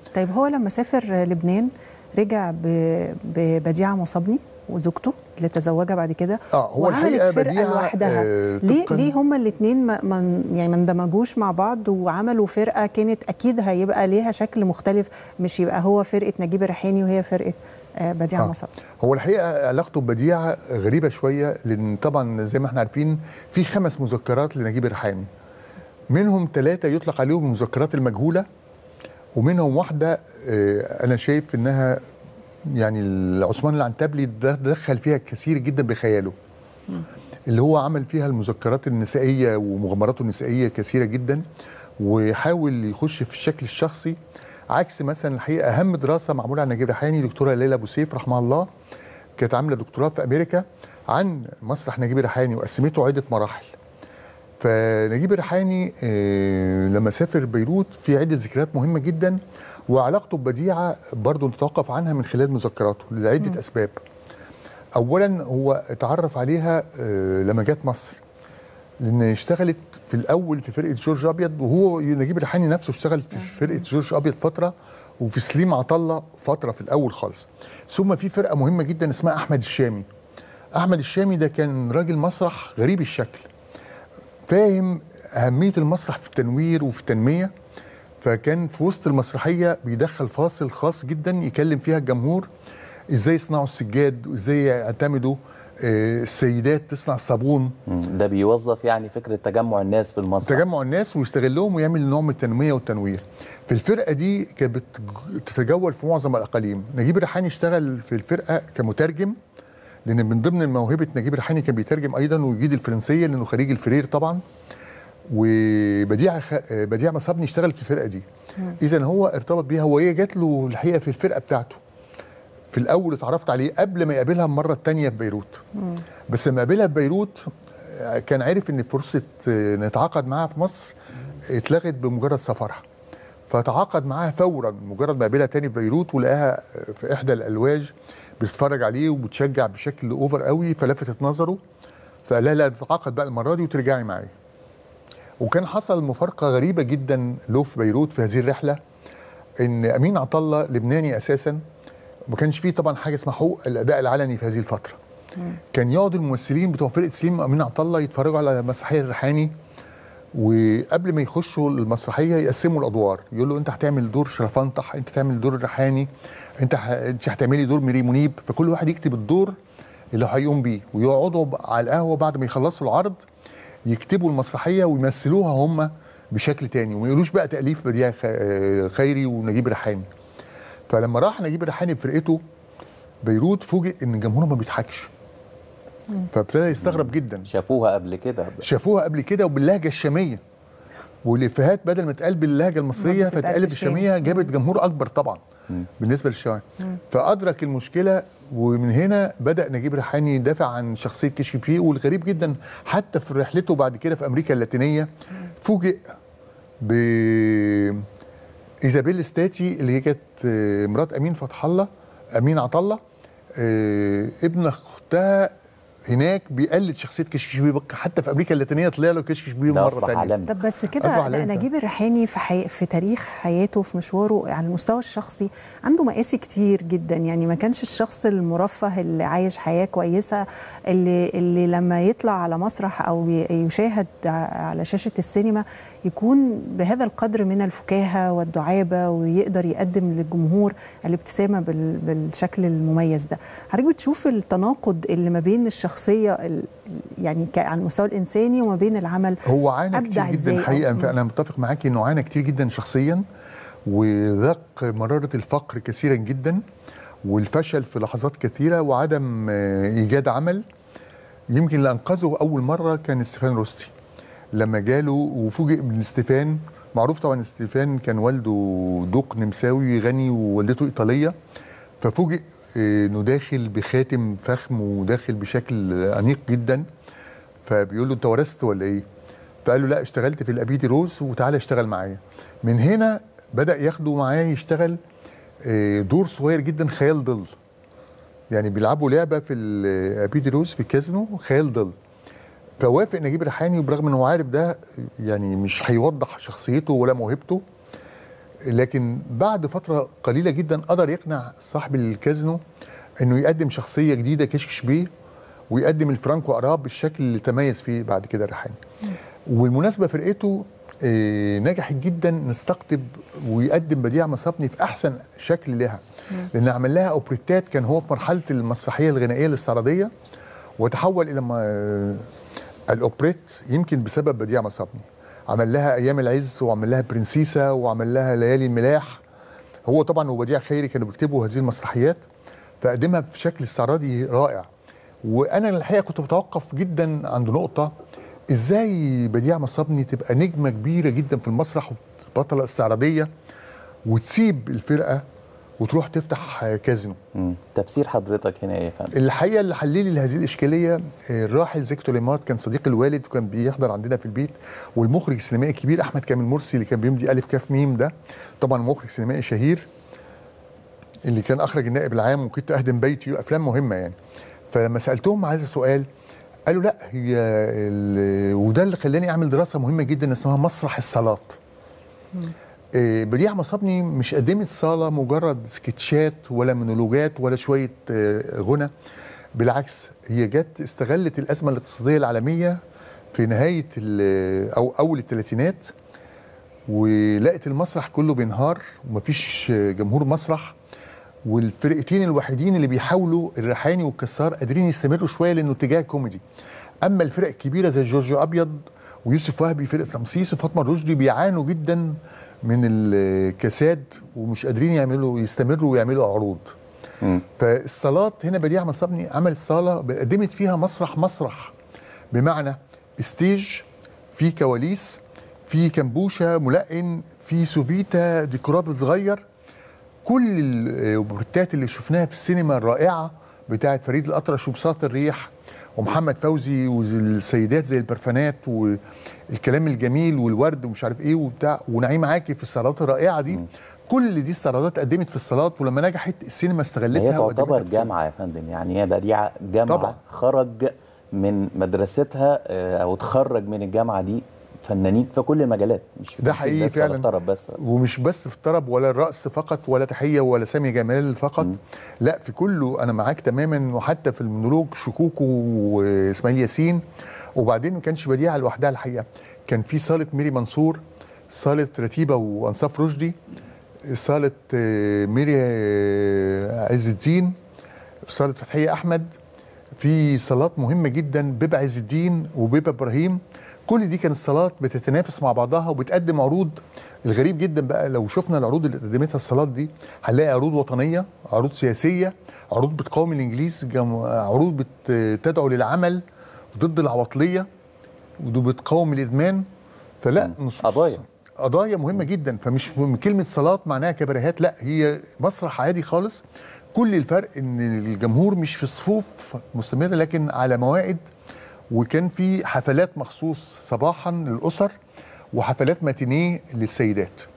طيب هو لما سافر لبنان رجع ب- ببديعه مصابني وزوجته اللي تزوجها بعد كده اه هو وعملت الحقيقه فرقه بديعه لوحدها آه ليه طبقاً- ليه هما الاثنين ما ما- يعني ما اندمجوش مع بعض وعملوا فرقه كانت اكيد هيبقى ليها شكل مختلف مش يبقى هو فرقه نجيب الريحاني وهي فرقه آه، بديعه آه. مصابني هو الحقيقه علاقته ببديعه غريبه شويه لان طبعا زي ما احنا عارفين في خمس مذكرات لنجيب الريحاني منهم ثلاثه يطلق عليهم المذكرات المجهوله ومنهم واحده آه، انا شايف انها يعني عثمان العنتبلي ده دخل فيها كثير جدا بخياله اللي هو عمل فيها المذكرات النسائيه ومغامراته النسائيه كثيره جدا وحاول يخش في الشكل الشخصي عكس مثلا الحقيقه اهم دراسه معموله عن نجيب ريحاني دكتوره ليلى ابو سيف رحمها الله كانت عامله دكتوراه في امريكا عن مسرح نجيب الريحاني وقسمته عده مراحل فنجيب الريحاني آه، لما سافر بيروت في عده ذكريات مهمه جدا وعلاقته ببديعه برضه نتوقف عنها من خلال مذكراته لعده اسباب اولا هو اتعرف عليها آه، لما جت مصر لان اشتغلت في الاول في فرقه جورج ابيض وهو نجيب الريحاني نفسه اشتغل في فرقه جورج ابيض فتره وفي سليم عطله فتره في الاول خالص ثم في فرقه مهمه جدا اسمها احمد الشامي احمد الشامي ده كان راجل مسرح غريب الشكل فاهم اهميه المسرح في التنوير وفي التنميه فكان في وسط المسرحيه بيدخل فاصل خاص جدا يكلم فيها الجمهور ازاي يصنعوا السجاد وازاي يعتمدوا آه، السيدات تصنع الصابون مم. ده بيوظف يعني فكره تجمع الناس في المسرح تجمع الناس ويستغلهم ويعمل نوع من التنميه والتنوير في الفرقه دي كانت بتتجول في معظم الاقاليم نجيب الريحاني اشتغل في الفرقه كمترجم لان من ضمن موهبه نجيب الريحاني كان بيترجم ايضا ويجيد الفرنسيه لانه خريج الفرير طبعا وبديع خ... بديع مصابني اشتغل في الفرقه دي اذا هو ارتبط بيها وهي جات له الحقيقه في الفرقه بتاعته في الاول اتعرفت عليه قبل ما يقابلها المره الثانيه في بيروت بس لما قابلها في بيروت آه، كان عارف ان فرصه آه، نتعاقد معاها في مصر اتلغت بمجرد سفرها فتعاقد معاها فورا مجرد ما قابلها تاني في بيروت ولقاها في احدى الالواج بتتفرج عليه وبتشجع بشكل اوفر قوي فلفتت نظره فقال لها لا تتعاقد بقى المره دي وترجعي معايا وكان حصل مفارقه غريبه جدا له في بيروت في هذه الرحله ان امين عطله لبناني اساسا ما كانش فيه طبعا حاجه اسمها حقوق الاداء العلني في هذه الفتره كان يقعد الممثلين بتوع فرقه سليم امين عطله يتفرجوا على مسرحيه الريحاني وقبل ما يخشوا المسرحيه يقسموا الادوار يقول له انت هتعمل دور شرفنطح انت تعمل دور الريحاني انت ه... انت هتعملي دور ميري منيب فكل واحد يكتب الدور اللي هيقوم بيه ويقعدوا ب- على القهوه بعد ما يخلصوا العرض يكتبوا المسرحيه ويمثلوها هم بشكل تاني وما يقولوش بقى تاليف بديع خ- آه، خيري ونجيب ريحاني فلما راح نجيب ريحاني بفرقته بيروت فوجئ ان الجمهور ما بيضحكش فابتدى يستغرب جدا شافوها قبل كده شافوها قبل كده وباللهجه الشاميه والافيهات بدل ما تقال باللهجه المصريه بتتقال فتقال بالشامي. بالشاميه جابت جمهور اكبر طبعا بالنسبه للشاعر فادرك المشكله ومن هنا بدا نجيب ريحاني يدافع عن شخصيه كشكي بيه والغريب جدا حتى في رحلته بعد كده في امريكا اللاتينيه فوجئ ب ايزابيل ستاتي اللي هي كانت آه، مرات امين فتح الله امين عطله آه، ابن اختها هناك بيقلد شخصيه كشكش بيه حتى في امريكا اللاتينيه طلع له كشكش بيه ده مره اصبح ثانيه عالمي طب بس أصبح كده عليه ده فعلا. نجيب الريحاني في حي... في تاريخ حياته في مشواره على المستوى الشخصي عنده مقاسي كتير جدا يعني ما كانش الشخص المرفه اللي عايش حياه كويسه اللي اللي لما يطلع على مسرح او ي- يشاهد ع- على شاشه السينما يكون بهذا القدر من الفكاهه والدعابه ويقدر يقدم للجمهور الابتسامه بال... بالشكل المميز ده حضرتك بتشوف التناقض اللي ما بين الشخصيه ال... يعني ك... على المستوى الانساني وما بين العمل هو عانى أبدع كتير جدا إزاي؟ الحقيقه أو- انا متفق معاكي انه عانى كتير جدا شخصيا وذاق مراره الفقر كثيرا جدا والفشل في لحظات كثيره وعدم آه، ايجاد عمل يمكن اللي انقذه اول مره كان ستيفان روستي لما جاله وفوجئ من ستيفان معروف طبعا ستيفان كان والده دوق نمساوي غني ووالدته ايطاليه ففوجئ آه، انه داخل بخاتم فخم وداخل بشكل انيق جدا فبيقول له انت ورثت ولا ايه؟ فقال له لا اشتغلت في الابيدي روز وتعالى اشتغل معايا. من هنا بدا ياخده معاه يشتغل آه، دور صغير جدا خيال ظل. يعني بيلعبوا لعبه في الابيدي روز في الكازينو خيال ظل. فوافق نجيب ريحاني وبرغم انه عارف ده يعني مش هيوضح شخصيته ولا موهبته لكن بعد فتره قليله جدا قدر يقنع صاحب الكازينو انه يقدم شخصيه جديده كشكش بيه ويقدم الفرانكو اراب بالشكل اللي تميز فيه بعد كده الريحاني والمناسبه فرقته آه، نجحت جدا نستقطب ويقدم بديع مصابني في احسن شكل لها لان عمل لها اوبريتات كان هو في مرحله المسرحيه الغنائيه الاستعراضيه وتحول الى ما- الاوبريت يمكن بسبب بديع مصابني عمل لها ايام العز وعمل لها برنسيسه وعمل لها ليالي الملاح هو طبعا وبديع خيري كانوا بيكتبوا هذه المسرحيات فقدمها بشكل استعراضي رائع وانا الحقيقه كنت متوقف جدا عند نقطه ازاي بديع مصابني تبقى نجمه كبيره جدا في المسرح وبطله استعراضيه وتسيب الفرقه وتروح تفتح كازينو مم. تفسير حضرتك هنا ايه يا فندم الحقيقه اللي حل لي لهذه الاشكاليه آه، الراحل زكي توليمات كان صديق الوالد وكان بيحضر عندنا في البيت والمخرج السينمائي الكبير احمد كامل مرسي اللي كان بيمضي الف كاف ميم ده طبعا مخرج سينمائي شهير اللي كان اخرج النائب العام وكنت اهدم بيتي وافلام مهمه يعني فلما سالتهم هذا السؤال قالوا لا هي ال- وده اللي خلاني اعمل دراسه مهمه جدا اسمها مسرح الصلاه آه، بديع مصابني مش قدمت صاله مجرد سكتشات ولا مونولوجات ولا شويه آه، غنى بالعكس هي جت استغلت الازمه الاقتصاديه العالميه في نهايه ال- او اول الثلاثينات ولقت المسرح كله بينهار ومفيش جمهور مسرح والفرقتين الوحيدين اللي بيحاولوا الريحاني والكسار قادرين يستمروا شويه لانه اتجاه كوميدي اما الفرق الكبيره زي جورج ابيض ويوسف وهبي فرقه رمسيس وفاطمه الرشدي بيعانوا جدا من الكساد ومش قادرين يعملوا يستمروا ويعملوا عروض مم. فالصالات هنا بديع مصابني عملت صاله قدمت فيها مسرح مسرح بمعنى ستيج في كواليس في كمبوشه ملقن في سوفيتا ديكورات بتتغير كل البروتات اللي شفناها في السينما الرائعه بتاعه فريد الاطرش وبساط الريح ومحمد فوزي والسيدات زي البرفانات والكلام الجميل والورد ومش عارف ايه وبتاع ونعيم عاكي في الصالات الرائعه دي كل دي استعراضات قدمت في الصالات ولما نجحت السينما استغلتها هي وقدمتها تعتبر في السينما. جامعه يا فندم يعني هي بديعه جامعه طبعا. خرج من مدرستها آه، او اتخرج من الجامعه دي فنانين في كل المجالات مش في ده التمثيل حقيقي بس ولا فعلا. الطرب بس ومش بس في الطرب ولا الرقص فقط ولا تحيه ولا سامي جمال فقط لا في كله انا معاك تماما وحتى في المونولوج شكوكو واسماعيل ياسين وبعدين ما كانش بديعه لوحدها الحقيقه كان في صاله ميري منصور صاله رتيبه وانصاف رشدي صاله آه، ميري آه، عز الدين صاله فتحيه احمد في صالات مهمه جدا بيبا عز الدين وبيبا ابراهيم كل دي كانت صالات بتتنافس مع بعضها وبتقدم عروض الغريب جدا بقى لو شفنا العروض اللي قدمتها الصالات دي هنلاقي عروض وطنيه عروض سياسيه عروض بتقاوم الانجليز جم- عروض بتدعو للعمل ضد العواطليه ودي بتقاوم الادمان فلا نصوص قضايا. قضايا مهمه جدا فمش م- كلمه صالات معناها كباريهات لا هي مسرح عادي خالص كل الفرق ان الجمهور مش في صفوف مستمره لكن على مواعيد وكان في حفلات مخصوص صباحا للاسر وحفلات ماتينيه للسيدات